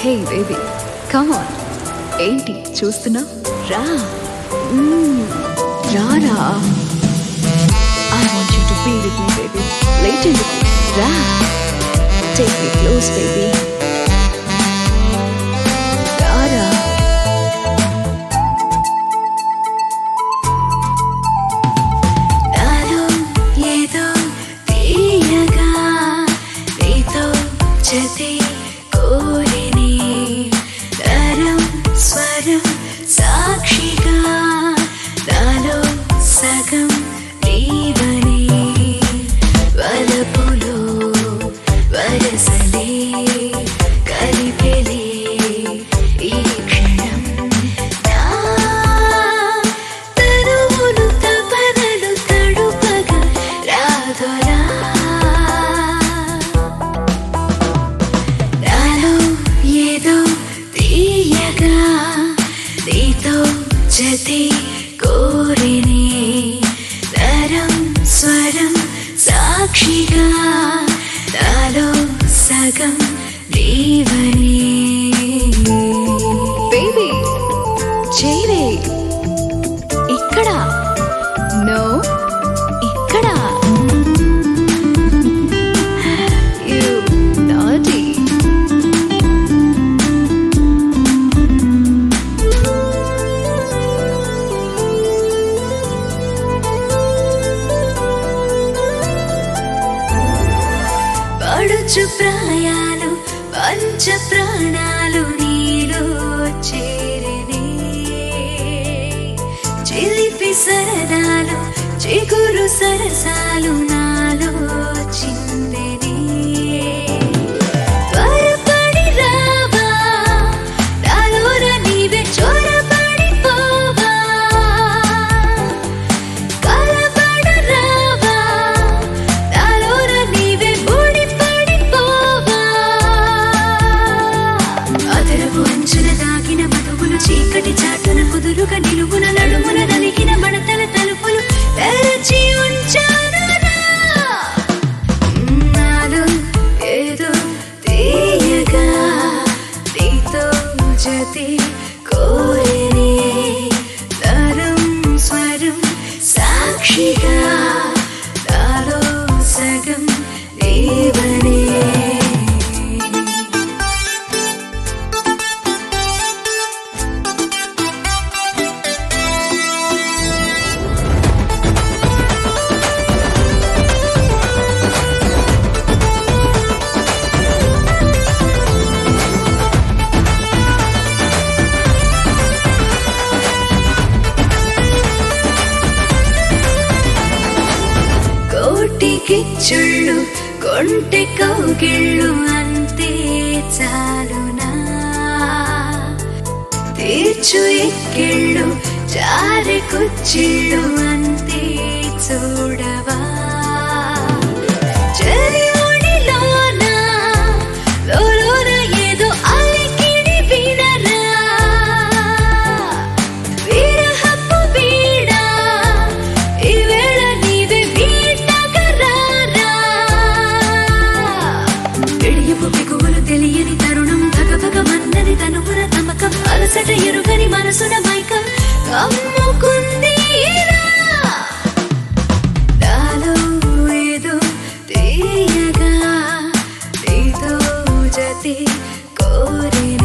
Hey baby come on ఏంటి చూస్తున్నా రా మ్మ్, రారా I want you to be with me baby late ఎందుకు రా టేక్ మీ క్లోజ్ బేబీ రారా నాలో ఏదో తీయగా నీతో జతే కోరిని తరం స్వరం సాక్షిగా నాలో సగం నీవని వలపులో వరసలే కలిపెలే ఈ క్షణం నా తనువును తపనలు తడుపగా రాధోరా నాలో ఏదో తీయగా నీతో జతి కోరిని నరం స్వరం సాక్షిగా నాలో సగం నీవని బేబీ చేరే ఇక్కడ నో ఇక్కడ యు నాటి పడుచు ప్రాయాలు పంచ ప్రాణాలు నీలో చేరినే చిలిపి సరదాలు చిగురు సరసాలు నాలో చిందినే త్వరపడి రావా నాలోన నీవే చొరబడిపోవా కలబడు రావా నాలోన నీవే ముడిపడిపోవా అదరపు అంచున దాగిన మధువులు చీకటి చాటున కుదురుగా నిలువున నడుమున నలిగిన మడతల తలుపులు తెరచి ఉంచాను నాలో ఏదో తీయగా నీతో జతి కోరినే తరం స్వరం సాక్షిగా నాలో సగం నీవనే కోటికి చుళ్ళు కొంటె కౌగిళ్ళు అంతే చాలునా తీర్చు ఎక్కిళ్ళు జారి కుచ్చిళ్ళు అంతే చూడవా చెరి ఒడిలోన, లోలోన ఏదో అలికిడి వినరా విరహపు వీణ, ఈవేళ నీవే వీటకరారా. పిడియపు పిగువులు తెలియని తరుణం భగభగ మన్నని తనువున తమకం అలసట ఎరుగని మనసున మైకం కమ్ముకుంది ఇలా. నాలో ఏదో తీయగా నీతో జతి కోరిన